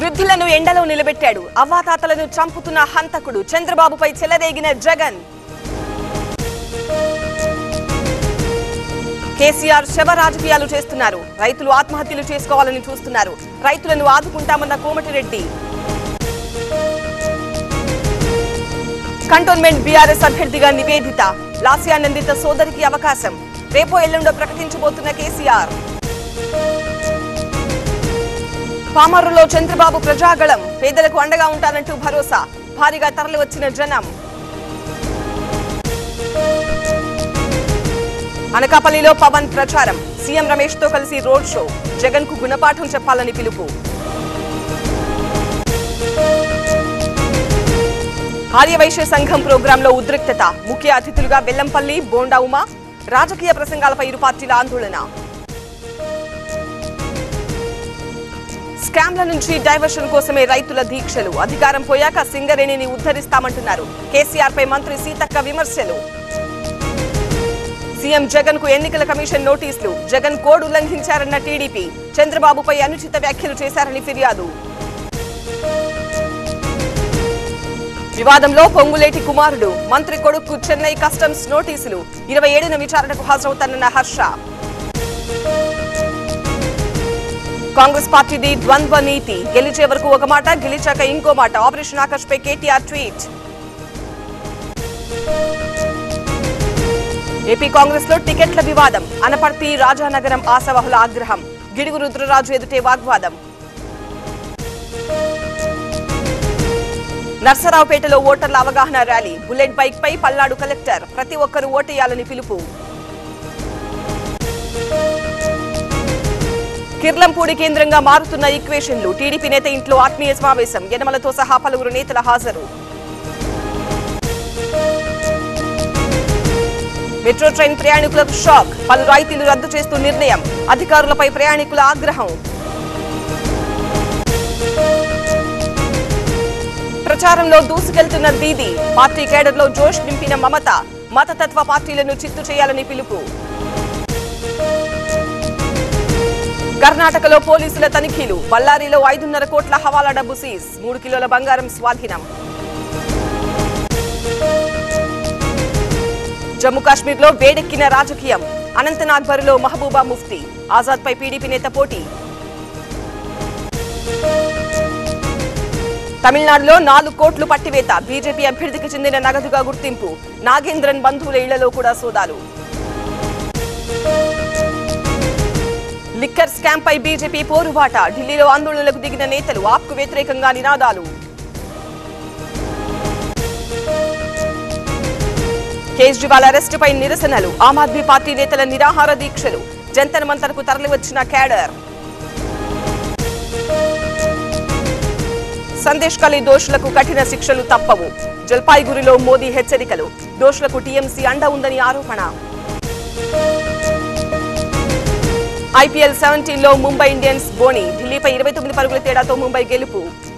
వృద్ధులను ఎండలో నిలబెట్టాడు అవ్వాతాతలను చంపుతున్న హంతకుడు చంద్రబాబుపై చెలరేగిన జగన్ కేసీఆర్ శవ రాజకీయాలు చేస్తున్నారు రైతులు ఆత్మహత్యలు చేసుకోవాలని చూస్తున్నారు రైతులను ఆదుకుంటామన్న కోమటిరెడ్డి కంటోన్మెంట్ బీఆర్ఎస్ అభ్యర్థిగా నివేదిత లాస్యానందిత సోదరికి అవకాశం రేపో ఎల్లుండో ప్రకటించబోతున్న కేసీఆర్ పామరులో చంద్రబాబు ప్రజాగళం పేదలకు అండగా ఉంటానంటూ భరోసా భారీగా తరలివచ్చిన జనం అనకాపల్లిలో పవన్ ప్రచారం సీఎం రమేష్ తో కలిసి రోడ్ షో జగన్ కు గుణపాఠం చెప్పాలని పిలుపు ఆర్యవైశ్య సంఘం ప్రోగ్రాంలో ఉద్రిక్తత ముఖ్య అతిథులుగా బెల్లంపల్లి బోండా ఉమా రాజకీయ ప్రసంగాలపై ఇరు పార్టీల ఆందోళన స్కామ్ల నుంచి డైవర్షన్ కోసమే రైతుల దీక్షలు అధికారం పోయాక సింగరేణిని ఉద్ధరిస్తామంటున్నారు కేసీఆర్ పై మంత్రి సీతక్క విమర్శలు సీఎం జగన్ కు ఎన్నికల కమిషన్ నోటీసులు జగన్ కోడ్ ఉల్లంఘించారన్న టీడీపీ చంద్రబాబుపై అనుచిత వ్యాఖ్యలు చేశారని ఫిర్యాదు వివాదంలో పొంగులేటి కుమారుడు మంత్రి కొడుకు చెన్నై కస్టమ్స్ నోటీసులు ఇరవై ఏడున విచారణకు హాజరవుతానన్న హర్ష కాంగ్రెస్ పార్టీది ద్వంద్వ నీతి గెలిచే వరకు ఒక మాట గెలిచాక ఇంకో మాట ఆపరేషన్ ఆకర్ష్ పై కేటీఆర్ ట్వీట్ ఏపీ కాంగ్రెస్ లో టికెట్ల వివాదం అనపర్తి రాజానగరం ఆశావహుల ఆగ్రహం గిడుగు రుద్రరాజు ఎదుటే వాగ్వాదం నర్సరావుపేటలో ఓటర్ల అవగాహన ర్యాలీ బుల్లెట్ బైక్ పై పల్నాడు కలెక్టర్ ప్రతి ఒక్కరూ ఓటేయాలని పిలుపు కిర్లంపూడి కేంద్రంగా మారుతున్న ఈక్వేషన్లు టీడీపీ నేత ఇంట్లో ఆత్మీయ సమావేశం యనమలతో సహా పలువురు నేతల హాజరు మెట్రో ట్రైన్ ప్రయాణికులకు షాక్ పలు రాయితీలు రద్దు చేస్తూ నిర్ణయం అధికారులపై ప్రయాణికుల ఆగ్రహం ప్రచారంలో దూసుకెళ్తున్న దీది పార్టీ కేడర్లో జోష్ నింపిన మమత మతతత్వ పార్టీలను చిత్తు చేయాలని పిలుపు కర్ణాటకలో పోలీసుల తనిఖీలు బళ్ళారిలో ఐదున్నర కోట్ల హవాలా డబ్బు సీజ్ మూడు కిలోల బంగారం స్వాధీనం జమ్మూ కాశ్మీర్లో వేడెక్కిన రాజకీయం అనంతనాగ్ బరిలో మహబూబా ముఫ్తీ ఆజాద్ పై పీడీపీ నేత పోటీ తమిళనాడులో నాలుగు కోట్లు పట్టివేత బీజేపీ అభ్యర్థికి చెందిన నగదుగా గుర్తింపు నాగేంద్రన్ బంధువుల ఇళ్లలో కూడా సోదాలు లిక్కర్ స్కామ్ పై బీజేపీ పోరుబాట ఢిల్లీలో ఆందోళనలకు దిగిన నేతలు ఆప్కు వ్యతిరేకంగా నినాదాలు కేజ్రీవాల్ అరెస్టుపై నిరసనలు ఆమ్ ఆద్మీ పార్టీ నేతల నిరాహార దీక్షలు జంతర్ మంతర్కు తరలివచ్చిన క్యాడర్ సందేశ్ కలి దోషులకు కఠిన శిక్షలు తప్పవు జల్పాయిగురిలో మోదీ హెచ్చరికలు దోషులకు టీఎంసీ అండ ఉందని ఆరోపణ ఐపీఎల్ సెవెంటీన్ లో ముంబై ఇండియన్స్ బోని ఢిల్లీపై ఇరవై తొమ్మిది పరుగుల తేడాతో ముంబై గెలుపు